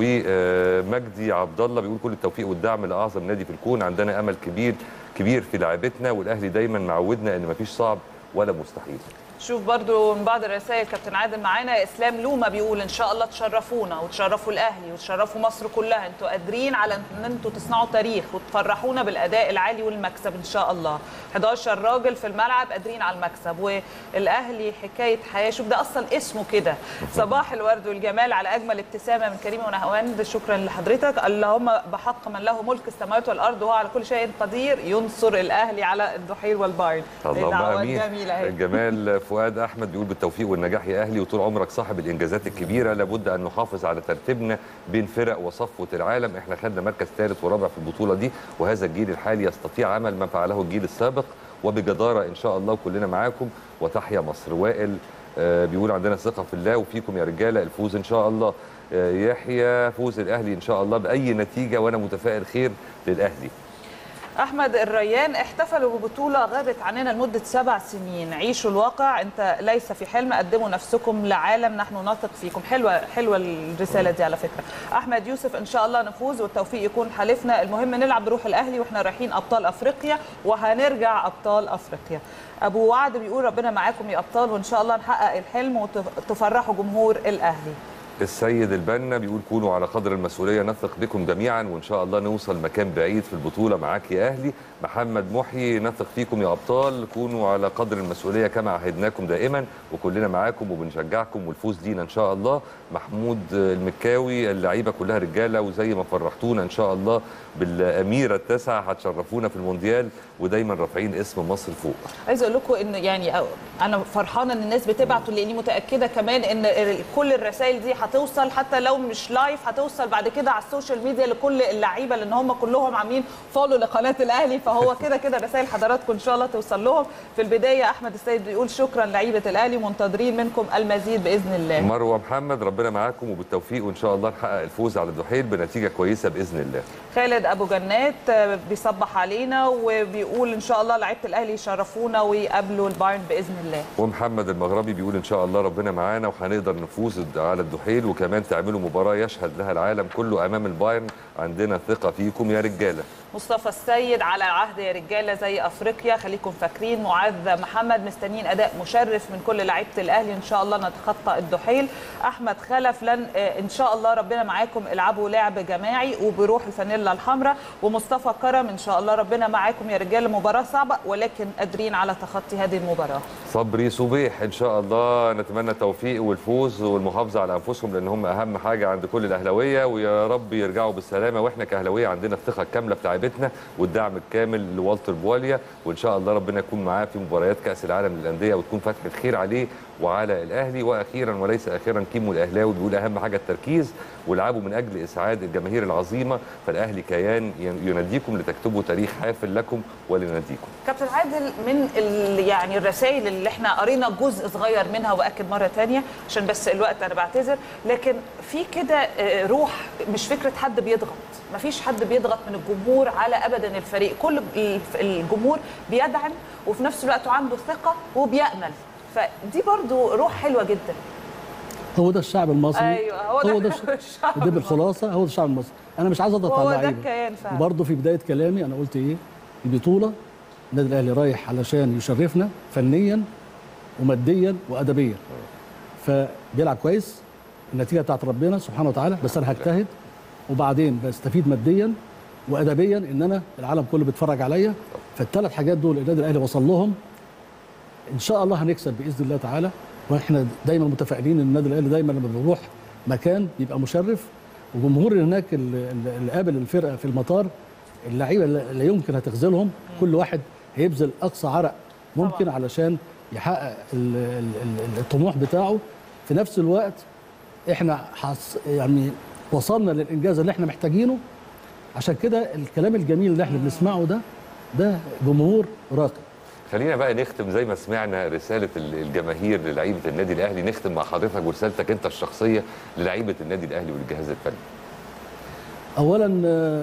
ومجدي عبد الله بيقول كل التوفيق والدعم لاعظم نادي في الكون عندنا امل كبير كبير في لعبتنا والاهلي دايما معودنا ان مفيش صعب ولا مستحيل شوف برضو من بعض الرسائل كابتن عادل معانا اسلام لوما بيقول ان شاء الله تشرفونا وتشرفوا الاهلي وتشرفوا مصر كلها انتوا قادرين على ان انتوا تصنعوا تاريخ وتفرحونا بالاداء العالي والمكسب ان شاء الله 11 راجل في الملعب قادرين على المكسب والاهلي حكايه حياه شوف ده اصلا اسمه كده صباح الورد والجمال على اجمل ابتسامه من كريم ونهواند شكرا لحضرتك اللهم بحق من له ملك السماوات والارض وهو على كل شيء قدير ينصر الاهلي على الضحيل والبايرن اللهم دعوات امين جميله اهي جمال فؤاد احمد بيقول بالتوفيق والنجاح يا اهلي وطول عمرك صاحب الانجازات الكبيره لابد ان نحافظ على ترتيبنا بين فرق وصفوه العالم احنا خدنا مركز ثالث ورابع في البطوله دي وهذا الجيل الحالي يستطيع عمل ما فعله الجيل السابق وبجداره ان شاء الله وكلنا معاكم وتحيا مصر وائل آه، بيقول عندنا ثقه في الله وفيكم يا رجاله الفوز ان شاء الله آه، يحيى فوز الاهلي ان شاء الله باي نتيجه وانا متفائل خير للاهلي احمد الريان احتفلوا ببطوله غابت عننا لمده سبع سنين عيشوا الواقع انت ليس في حلم قدموا نفسكم لعالم نحن نثق فيكم حلوه حلوه الرساله دي على فكره احمد يوسف ان شاء الله نفوز والتوفيق يكون حليفنا المهم نلعب بروح الاهلي واحنا رايحين ابطال افريقيا وهنرجع ابطال افريقيا ابو وعد بيقول ربنا معاكم يا ابطال وان شاء الله نحقق الحلم وتفرحوا جمهور الاهلي السيد البنا بيقول كونوا على قدر المسؤوليه نثق بكم جميعا وان شاء الله نوصل مكان بعيد في البطوله معاك يا اهلي محمد محيي نثق فيكم يا ابطال كونوا على قدر المسؤوليه كما عهدناكم دائما وكلنا معاكم وبنشجعكم والفوز لينا ان شاء الله محمود المكاوي اللعيبه كلها رجاله وزي ما فرحتونا ان شاء الله بالاميره التاسعه هتشرفونا في المونديال ودايما رافعين اسم مصر فوق عايزه اقول لكم ان يعني أو- انا فرحانه ان الناس بتبعت لاني متاكده كمان ان ال- كل الرسائل دي هتوصل حتى لو مش لايف هتوصل بعد كده على السوشيال ميديا لكل اللعيبه لان هم كلهم عاملين فولو لقناه الاهلي فهو كده كده رسائل حضراتكم ان شاء الله توصل لهم في البدايه احمد السيد بيقول شكرا لعيبه الاهلي منتظرين منكم المزيد باذن الله مروه محمد ربنا معاكم وبالتوفيق وان شاء الله نحقق الفوز على الدحيل بنتيجه كويسه باذن الله خالد ابو جنات آه، بيصبح علينا وبيقول ان شاء الله لعيبه الاهلي يشرفونا ويقابلوا البايرن باذن الله ومحمد المغربي بيقول ان شاء الله ربنا معانا وهنقدر نفوز على الدحيل وكمان تعملوا مباراه يشهد لها العالم كله امام البايرن عندنا ثقه فيكم يا رجاله مصطفى السيد على عهد يا رجاله زي افريقيا خليكم فاكرين معاذ محمد مستنيين اداء مشرف من كل لعيبه الاهلي ان شاء الله نتخطى الدحيل احمد خلف لن آه، ان شاء الله ربنا معاكم العبوا لعب جماعي وبروح الفانيلا الحمراء ومصطفى كرم ان شاء الله ربنا معاكم يا رجاله مباراه صعبه ولكن قادرين على تخطي هذه المباراه صبري صبيح ان شاء الله نتمنى التوفيق والفوز والمحافظه على انفسهم لان هم اهم حاجه عند كل الاهلاويه ويا رب يرجعوا بالسلامه واحنا كاهلاويه عندنا الثقه الكامله في لعيبتنا والدعم الكامل لوالتر بواليا وان شاء الله ربنا يكون معاه في مباريات كاس العالم للانديه وتكون فتحه خير عليه وعلى الاهلي واخيرا وليس اخيرا كيمو الاهلاوي بيقول اهم حاجه التركيز والعبوا من اجل اسعاد الجماهير العظيمه فالاهلي كيان يناديكم لتكتبوا تاريخ حافل لكم ولناديكم كابتن عادل من ال- يعني الرسائل اللي احنا قرينا جزء صغير منها واكد مره تانية عشان بس الوقت انا بعتذر لكن في كده آه، روح مش فكره حد بيضغط مفيش حد بيضغط من الجمهور على ابدا الفريق كل الف- الجمهور بيدعم وفي نفس الوقت عنده ثقه وبيامل فدي برضو روح حلوه جدا هو ده الشعب المصري ايوه هو ده, هو ده, الشعب ده بالخلاصه هو ده الشعب المصري انا مش عايز اضغط هو على ده اللعيبه الكيان فعلا وبرضه في بدايه كلامي انا قلت ايه البطوله النادي الاهلي رايح علشان يشرفنا فنيا وماديا وادبيا فبيلعب كويس النتيجه بتاعت ربنا سبحانه وتعالى بس انا هجتهد وبعدين بستفيد ماديا وادبيا ان انا العالم كله بيتفرج عليا فالثلاث حاجات دول النادي الاهلي وصل لهم ان شاء الله هنكسب باذن الله تعالى واحنا دايما متفائلين ان النادي الاهلي دايما لما بنروح مكان بيبقى مشرف وجمهور هناك اللي اللي قابل الفرقه في المطار اللعيبه اللي لا يمكن هتخذلهم كل واحد هيبذل اقصى عرق ممكن علشان يحقق ال- ال- ال- الطموح بتاعه في نفس الوقت احنا حص يعني وصلنا للانجاز اللي احنا محتاجينه عشان كده الكلام الجميل اللي احنا بنسمعه ده ده جمهور راقي خلينا بقى نختم زي ما سمعنا رساله ال- الجماهير للعيبه النادي الاهلي نختم مع حضرتك ورسالتك انت الشخصيه للعيبه النادي الاهلي والجهاز الفني اولا آه،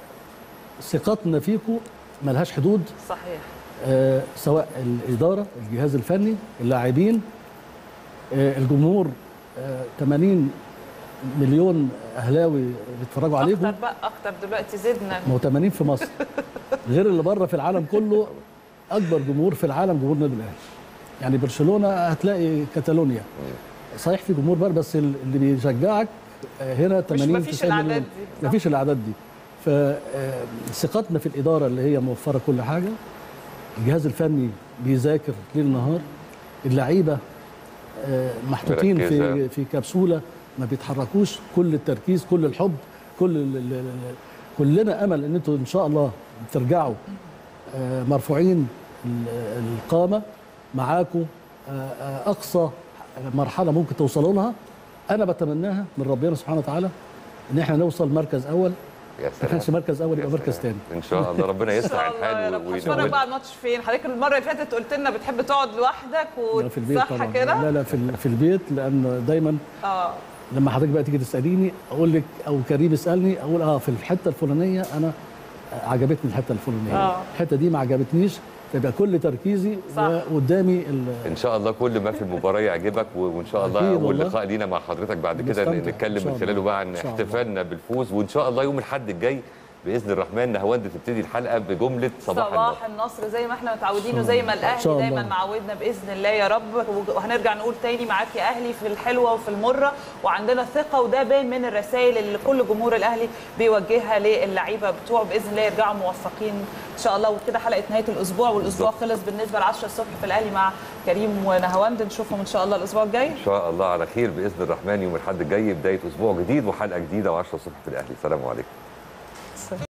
ثقتنا فيكم ملهاش حدود صحيح آه، سواء الاداره الجهاز الفني اللاعبين آه، الجمهور آه، 80 مليون اهلاوي بيتفرجوا عليكم اكتر بقى اكتر دلوقتي زدنا ما هو 80 في مصر غير اللي بره في العالم كله اكبر جمهور في العالم جمهور النادي الاهلي يعني برشلونه هتلاقي كاتالونيا صحيح في جمهور بره بس اللي بيشجعك آه، هنا 80 مفيش 90 الأعداد مليون دي، صح؟ مفيش الاعداد دي فثقتنا في الاداره اللي هي موفره كل حاجه الجهاز الفني بيذاكر ليل نهار اللعيبه آه، محطوطين في مركزة. في كبسوله ما بيتحركوش كل التركيز كل الحب كل ال- ال- ال- كلنا امل ان انتوا ان شاء الله ترجعوا آه، مرفوعين ال- القامه معاكم آه، آه، اقصى مرحله ممكن توصلوا لها انا بتمناها من ربنا سبحانه وتعالى ان احنا نوصل مركز اول يا ما سلام كانش مركز اول يبقى مركز ثاني ان شاء الله ربنا ان يصلح شاء الله يا الحال رب و- هتفرج وينور بقى الماتش فين حضرتك المره اللي فاتت قلت لنا بتحب تقعد لوحدك لا، في البيت وصح طبعا كده لا لا في ال- في البيت لان دايما اه لما حضرتك بقى تيجي تساليني اقول لك او كريم يسالني اقول اه في الحته الفلانيه انا عجبتني الحته الفلانيه آه. الحته دي ما عجبتنيش فيبقى كل تركيزي صح. قدامي ال- ان شاء الله كل ما في المباراه يعجبك و- وان شاء الله أكيد اول والله. لقاء لينا مع حضرتك بعد كده نستمتع. نتكلم إن شاء من خلاله الله. بقى عن إن شاء الله. احتفالنا بالفوز وان شاء الله يوم الاحد الجاي باذن الرحمن نهاوند تبتدي الحلقه بجمله صباح, النصر صباح النصر زي ما احنا متعودين إن وزي ما شاء الاهلي الله. دايما معودنا باذن الله يا رب وهنرجع نقول تاني معاك يا اهلي في الحلوه وفي المره وعندنا ثقه وده باين من الرسائل اللي كل جمهور الاهلي بيوجهها للعيبه بتوعه باذن الله يرجعوا موفقين ان شاء الله وكده حلقه نهايه الاسبوع والاسبوع خلص بالنسبه ل 10 الصبح في الاهلي مع كريم ونهاوند نشوفهم ان شاء الله الاسبوع الجاي ان شاء الله على خير باذن الرحمن يوم الاحد الجاي بدايه اسبوع جديد وحلقه جديده و10 الصبح في الاهلي سلام عليكم